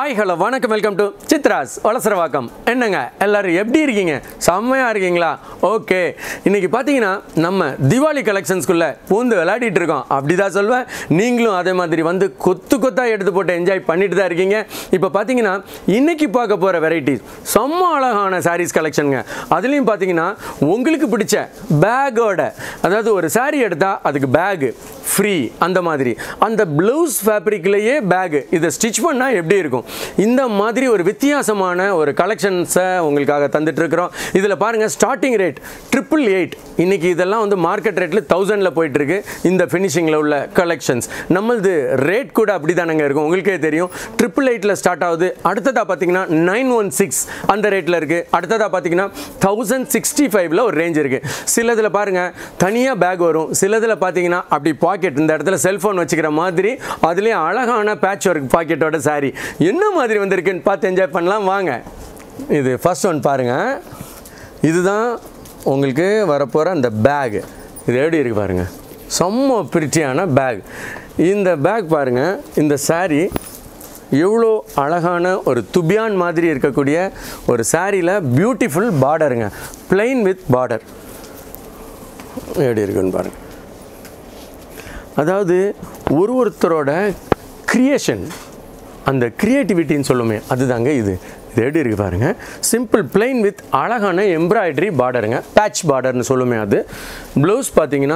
hi hello வணக்கம் welcome to Chitra's Valasaravakkam என்னங்க எல்லாரும் எப்படி இருக்கீங்க செம்மையாக இருக்கீங்களா ஓகே இன்னைக்கு பார்த்தீங்கன்னா நம்ம தீபாவளி கலெக்ஷன்ஸ்குள்ளே பூந்து விளையாடிட்டு இருக்கோம் அப்படி தான் சொல்வேன் நீங்களும் அதே மாதிரி வந்து கொத்து கொத்தாக எடுத்து போட்டு என்ஜாய் பண்ணிட்டு தான் இருக்கீங்க இப்போ பார்த்தீங்கன்னா இன்னைக்கு பார்க்க போகிற வெரைட்டிஸ் செம்ம அழகான சாரீஸ் கலெக்ஷனுங்க அதுலேயும் பார்த்தீங்கன்னா உங்களுக்கு பிடிச்ச பேக்கோட அதாவது ஒரு saree எடுத்தால் அதுக்கு பேகு ஃப்ரீ அந்த மாதிரி அந்த ப்ளவுஸ் ஃபேப்ரிக்லேயே பேகு இதை ஸ்டிச் பண்ணால் எப்படி இருக்கும் இந்த மாதிரி ஒரு வித்தியாசமான ஒரு கலெக்ஷன்ஸை உங்களுக்காக தந்துட்டு இருக்கிறோம் இதில் பாருங்கள் ஸ்டார்டிங் ரேட் ட்ரிபிள் எயிட் இன்னைக்கு இதெல்லாம் வந்து மார்க்கெட் ரேட்டில் தௌசண்டில் போயிட்டு இருக்கு இந்த ஃபினிஷிங்கில் உள்ள கலெக்ஷன்ஸ் நம்மளது ரேட் கூட அப்படி தானங்க இருக்கும் உங்களுக்கே தெரியும் ட்ரிபிள் எயிட்டில் ஸ்டார்ட் ஆகுது அடுத்ததாக பார்த்தீங்கன்னா நைன் ஒன் சிக்ஸ் அந்த ரேட்டில் இருக்குது அடுத்ததாக பார்த்தீங்கன்னா தௌசண்ட் சிக்ஸ்டி ஃபைவ்ல ஒரு ரேஞ்ச் இருக்குது சிலதில் பாருங்கள் தனியாக பேக் வரும் சிலதில் பார்த்தீங்கன்னா அப்படி பாக்கெட் இந்த இடத்துல செல்ஃபோன் வச்சுக்கிற மாதிரி அதுலேயும் அழகான பேட்ச் ஒர்க் பாக்கெட்டோட saree என்ன மாதிரி வந்திருக்குன்னு பார்த்து என்ஜாய் பண்ணலாம் வாங்க இது ஃபர்ஸ்ட் ஒன் பாருங்கள் இதுதான் உங்களுக்கு வரப்போகிற அந்த பேக் இது எப்படி இருக்குது பாருங்கள் செம்ம பிரிட்டியான பேக் இந்த பேக் பாருங்கள் இந்த saree எவ்வளோ அழகான ஒரு துபியான் மாதிரி இருக்கக்கூடிய ஒரு சாரியில் பியூட்டிஃபுல் பார்டருங்க plain வித் பார்டர் எப்படி இருக்குன்னு பாருங்கள் அதாவது ஒரு ஒருத்தரோட கிரியேஷன் அந்த க்ரியேட்டிவிட்டின்னு சொல்லுமே அதுதாங்க இது இது எப்படி இருக்குது பாருங்கள் சிம்பிள் plain வித் அழகான எம்ப்ராய்டரி பார்டருங்க பேட்ச் பார்டர்னு சொல்லுமே அது ப்ளவுஸ் பார்த்தீங்கன்னா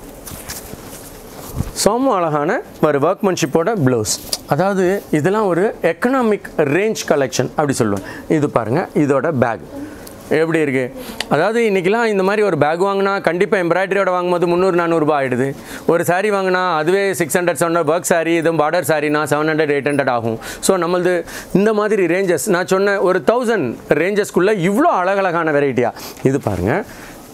செம்ம அழகான ஒரு ஒர்க்மன்ஷிப்போட ப்ளவுஸ் அதாவது இதெல்லாம் ஒரு எக்கனாமிக் ரேஞ்ச் கலெக்ஷன் அப்படி சொல்லுவேன் இது பாருங்கள் இதோட பேக் எப்படி இருக்குது அதாவது இன்றைக்கெலாம் இந்த மாதிரி ஒரு பேக் வாங்கினா கண்டிப்பாக எம்ப்ராய்டரியோட வாங்கும்போது முந்நூறு நானூறுபா ஆகிடுது ஒரு saree வாங்கினா அதுவே six hundred seven hundred work saree இதுவும் பார்டர் சாரீனா செவன் ஹண்ட்ரட் எயிட் ஹண்ட்ரட் ஆகும் ஸோ நம்மளது இந்த மாதிரி ரேஞ்சஸ் நான் சொன்ன ஒரு தௌசண்ட் ரேஞ்சஸ்க்குள்ளே இவ்வளோ அழகழகான வெரைட்டியாக இது பாருங்கள்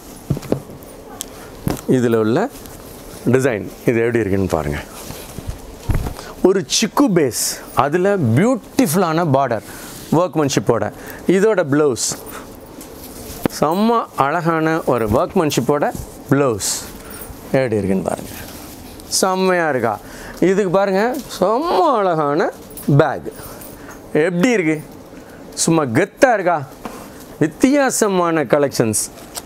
இதில் உள்ள டிசைன் இது எப்படி இருக்குன்னு பாருங்கள் ஒரு சிக்கு பேஸ் அதில் பியூட்டிஃபுல்லான பார்டர் ஒர்க்மன்ஷிப்போட இதோட ப்ளவுஸ் செம்ம அழகான ஒரு ஒர்க்மன்ஷிப்போட ப்ளவுஸ் எப்படி இருக்குன்னு பாருங்கள் செம்மையாக இருக்கா இதுக்கு பாருங்கள் செம்ம அழகான பேக் எப்படி இருக்கு சும்மா கெத்தாக இருக்கா வித்தியாசமான கலெக்ஷன்ஸ்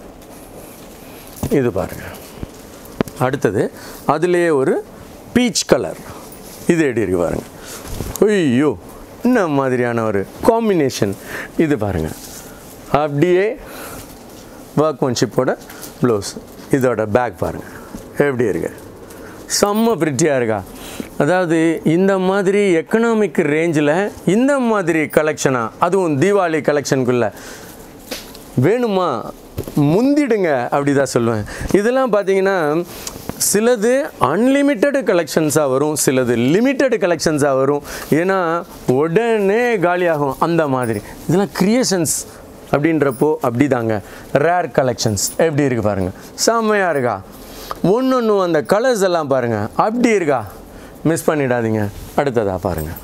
இது பாருங்கள் அடுத்தது அதுலேயே ஒரு பீச் கலர் இது எப்படி இருக்கு பாருங்க ஐயோ இந்த மாதிரியான ஒரு காம்பினேஷன் இது பாருங்க அப்படியே ஒர்க்மன்ஷிப்போட ப்ளவுஸ் இதோட பேக் பாருங்க எப்படி இருக்கு செம்ம பிரிட்டியாக இருக்கா அதாவது இந்த மாதிரி எக்கனாமிக் ரேஞ்சில் இந்த மாதிரி கலெக்ஷனாக அதுவும் தீபாவளி கலெக்ஷனுக்குள்ள வேணுமா முந்திடுங்க அப்படி தான் சொல்லுவேன் இதெல்லாம் பார்த்தீங்கன்னா சிலது அன்லிமிட்டெடு கலெக்ஷன்ஸாக வரும் சிலது லிமிட்டெடு கலெக்ஷன்ஸாக வரும் ஏன்னா உடனே காலியாகும் அந்த மாதிரி இதெல்லாம் கிரியேஷன்ஸ் அப்படின்றப்போ அப்படி தாங்க ரேர் கலெக்ஷன்ஸ் எப்படி இருக்குது பாருங்கள் செம்மையாக இருக்கா ஒன்று ஒன்று அந்த கலர்ஸ் எல்லாம் பாருங்கள் அப்படி இருக்கா மிஸ் பண்ணிடாதீங்க அடுத்ததாக பாருங்கள்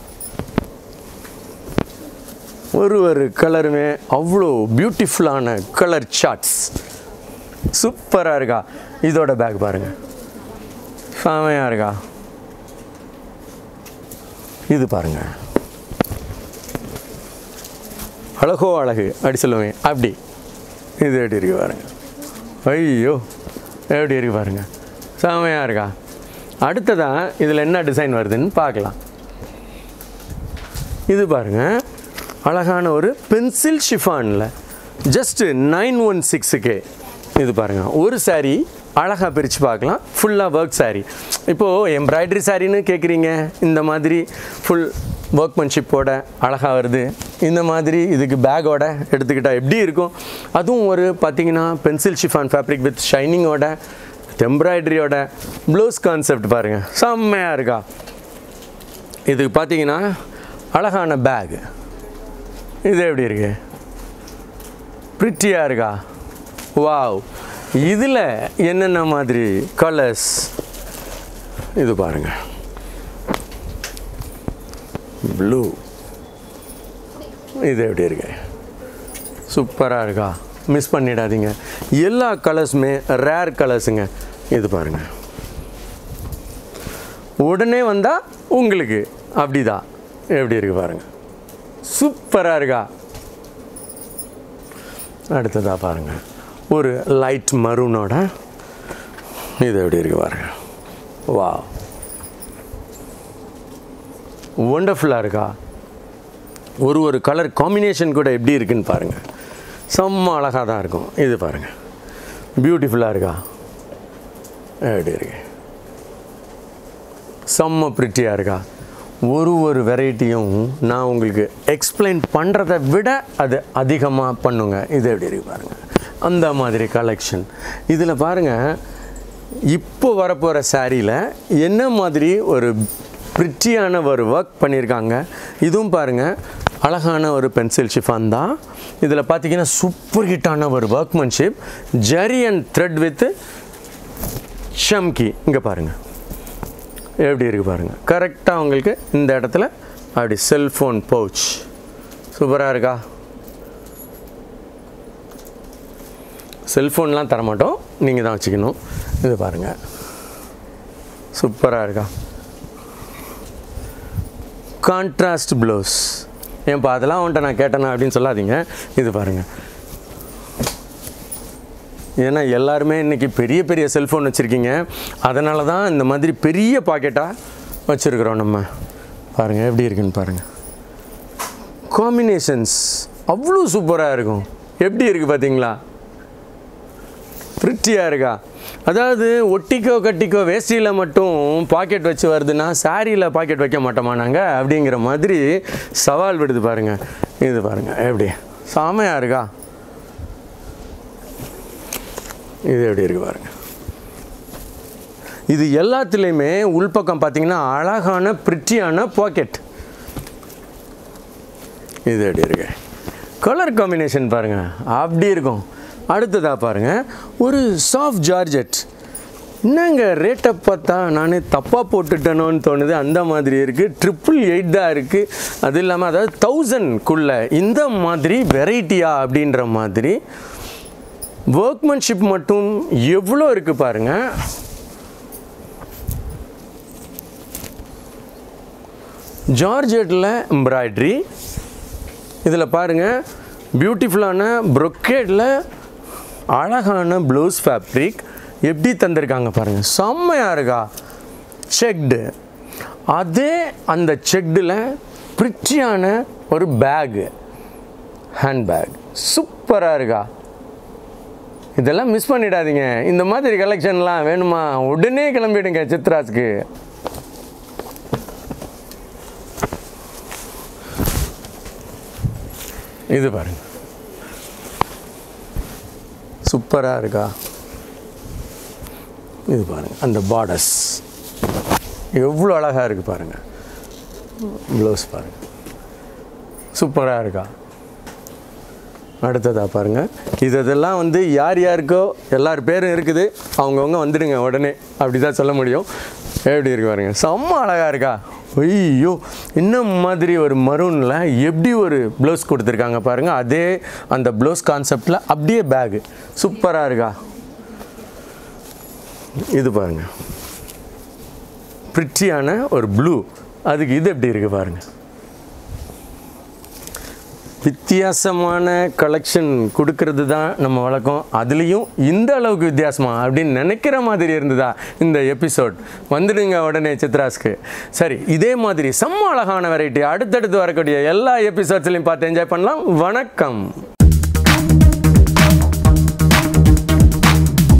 ஒரு ஒரு கலருமே அவ்வளோ பியூட்டிஃபுல்லான கலர் சார்ட்ஸ் சூப்பராக இருக்கா இதோட பேக் பாருங்கள் செமையாக இருக்கா இது பாருங்க அழகோ அழகு அப்படி சொல்லுவேன் அப்படி இது எப்படி இருக்கு பாருங்க ஐயோ எப்படி இருக்கு பாருங்க செமையாக இருக்கா அடுத்ததான் இதில் என்ன டிசைன் வருதுன்னு பார்க்கலாம் இது பாருங்க அழகான ஒரு பென்சில் ஷிஃபானில் ஜஸ்ட்டு நைன் ஒன் சிக்ஸுக்கு இது பாருங்கள் ஒரு saree அழகாக பிரித்து பார்க்கலாம் ஃபுல்லாக ஒர்க் saree இப்போது எம்ப்ராய்டரி சாரின்னு கேட்குறீங்க இந்த மாதிரி ஃபுல் ஒர்க்மன்ஷிப்போட அழகாக வருது இந்த மாதிரி இதுக்கு பேக்கோட எடுத்துக்கிட்டால் எப்படி இருக்கும் அதுவும் ஒரு பார்த்தீங்கன்னா பென்சில் ஷிஃபான் ஃபேப்ரிக் வித் ஷைனிங்கோட எம்ப்ராய்டரியோட ப்ளவுஸ் கான்செப்ட் பாருங்கள் செம்மையாக இருக்கா இதுக்கு பார்த்தீங்கன்னா அழகான பேக் இது எப்படி இருக்கு பிரிட்டியாக இருக்கா வாவ் இதில் என்னென்ன மாதிரி கலர்ஸ் இது பாருங்க ப்ளூ இது எப்படி இருக்கு சூப்பராக இருக்கா மிஸ் பண்ணிடாதீங்க எல்லா கலர்ஸுமே ரேர் கலர்ஸுங்க இது பாருங்கள் உடனே வந்தால் உங்களுக்கு அப்படிதான் எப்படி இருக்கு பாருங்க சூப்பராக இருக்கா அடுத்ததாக பாருங்க ஒரு லைட் மரூனோட இது எப்படி இருக்கு பாருங்க வா ஒண்டர்ஃபுல்லாக இருக்கா ஒரு ஒரு கலர் காம்பினேஷன் கூட எப்படி இருக்குன்னு பாருங்கள் செம்ம அழகாக தான் இருக்கும் இது பாருங்கள் பியூட்டிஃபுல்லாக இருக்கா எப்படி இருக்கு செம்ம ப்ரிட்டியாக இருக்கா ஒரு ஒரு வெரைட்டியும் நான் உங்களுக்கு எக்ஸ்பிளைன் பண்ணுறத விட அது அதிகமாக பண்ணுங்க இது எப்படி இருக்கு பாருங்கள் அந்த மாதிரி கலெக்ஷன் இதில் பாருங்கள் இப்போ வரப்போகிற சாரியில் என்ன மாதிரி ஒரு ப்ரிட்டியான ஒரு ஒர்க் பண்ணியிருக்காங்க இதுவும் பாருங்கள் அழகான ஒரு பென்சில் ஷிஃபான் தான் இதில் பார்த்தீங்கன்னா சூப்பர் ஹிட்டான ஒரு workmanship zari and thread with chamki இங்கே பாருங்கள் எப்படி இருக்குது பாருங்கள் கரெக்டாக உங்களுக்கு இந்த இடத்துல அப்படி செல்ஃபோன் பவுச் சூப்பராக இருக்கா செல்ஃபோன்லாம் தரமாட்டோம் நீங்கள் தான் வச்சுக்கணும் இது பாருங்கள் சூப்பராக இருக்கா கான்ட்ராஸ்ட் ப்ளவுஸ் ஏன்ப்பா அதெல்லாம் வந்துட்டு நான் கேட்டேனா அப்படின்னு சொல்லாதீங்க இது பாருங்கள் ஏன்னா எல்லாருமே இன்றைக்கி பெரிய பெரிய செல்ஃபோன் வச்சுருக்கீங்க அதனால தான் இந்த மாதிரி பெரிய பாக்கெட்டாக வச்சுருக்குறோம் நம்ம பாருங்கள் எப்படி இருக்குன்னு பாருங்கள் காம்பினேஷன்ஸ் அவ்வளோ சூப்பராக இருக்கும் எப்படி இருக்குது பார்த்தீங்களா ப்ரிட்டியாக இருக்கா அதாவது ஒட்டிக்கோ கட்டிக்கோ வேஷ்டியில் மட்டும் பாக்கெட் வச்சு வருதுன்னா சாரியில் பாக்கெட் வைக்க மாட்டோமா நாங்கள் அப்படிங்கிற மாதிரி சவால் விடுது பாருங்கள் இது பாருங்கள் எப்படி செமையாக இருக்கா இது எப்படி இருக்கு பாருங்க இது எல்லாத்துலேயுமே உள்பக்கம் பார்த்தீங்கன்னா அழகான பிரிட்டியான பாக்கெட் இது எப்படி இருக்கு கலர் காம்பினேஷன் பாருங்க அப்படி இருக்கும் அடுத்ததாக பாருங்க ஒரு சாஃப்ட் ஜார்ஜெட் என்னங்க ரேட்டை பார்த்தா நானே தப்பாக போட்டுட்டேனோன்னு தோணுது அந்த மாதிரி இருக்குது ட்ரிபிள் எயிட் தான் இருக்குது அது இல்லாமல் அதாவது தௌசண்ட்குள்ளே இந்த மாதிரி வெரைட்டியா அப்படின்ற மாதிரி ஒர்க்மன்ஷிப் மட்டும் எவ்வளோ இருக்குது பாருங்க ஜார்ஜெட்டில் எம்ப்ராய்ட்ரி இதில் பாருங்கள் பியூட்டிஃபுல்லான ப்ரொக்கேட்டில் அழகான ப்ளவுஸ் ஃபேப்ரிக் எப்படி தந்திருக்காங்க பாருங்கள் செம்மையாக இருக்கா செக்டு அதே அந்த செக்டில் ப்ரிச்சியான ஒரு பேகு ஹேண்ட்பேக் சூப்பராக இருக்கா இதெல்லாம் மிஸ் பண்ணிடாதீங்க இந்த மாதிரி கலெக்ஷன்லாம் வேணுமா உடனே கிளம்பிடுங்க சித்ராஸ்க்கு இது பாருங்க சூப்பராக இருக்கா இது பாருங்க அந்த பார்டர்ஸ் எவ்வளோ அழகாக இருக்குது பாருங்க ப்ளவுஸ் பாருங்க சூப்பராக இருக்கா அடுத்ததாக பாருங்கள் இது இதெல்லாம் வந்து யார் யாருக்கோ எல்லார் பேரும் இருக்குது அவங்கவுங்க வந்துடுங்க உடனே அப்படி தான் சொல்ல முடியும் எப்படி இருக்கு பாருங்க செம்ம அழகாக இருக்கா ஐயோ இன்னும் மாதிரி ஒரு மரூனில் எப்படி ஒரு ப்ளவுஸ் கொடுத்துருக்காங்க பாருங்கள் அதே அந்த ப்ளவுஸ் கான்செப்டில் அப்படியே பேகு சூப்பராக இருக்கா இது பாருங்க ப்ரிட்டியான ஒரு ப்ளூ அதுக்கு இது எப்படி இருக்குது பாருங்கள் வித்தியாசமான கலெக்ஷன் கொடுக்கறது தான் நம்ம வழக்கம் அதுலேயும் இந்த அளவுக்கு வித்தியாசமா அப்படின்னு நினைக்கிற மாதிரி இருந்ததா இந்த எபிசோட் வந்துடுங்க உடனே சித்ராஸ்க்கு சரி இதே மாதிரி செம்ம அழகான வெரைட்டி அடுத்தடுத்து வரக்கூடிய எல்லா எபிசோட்ஸ்லையும் பார்த்து என்ஜாய் பண்ணலாம் வணக்கம்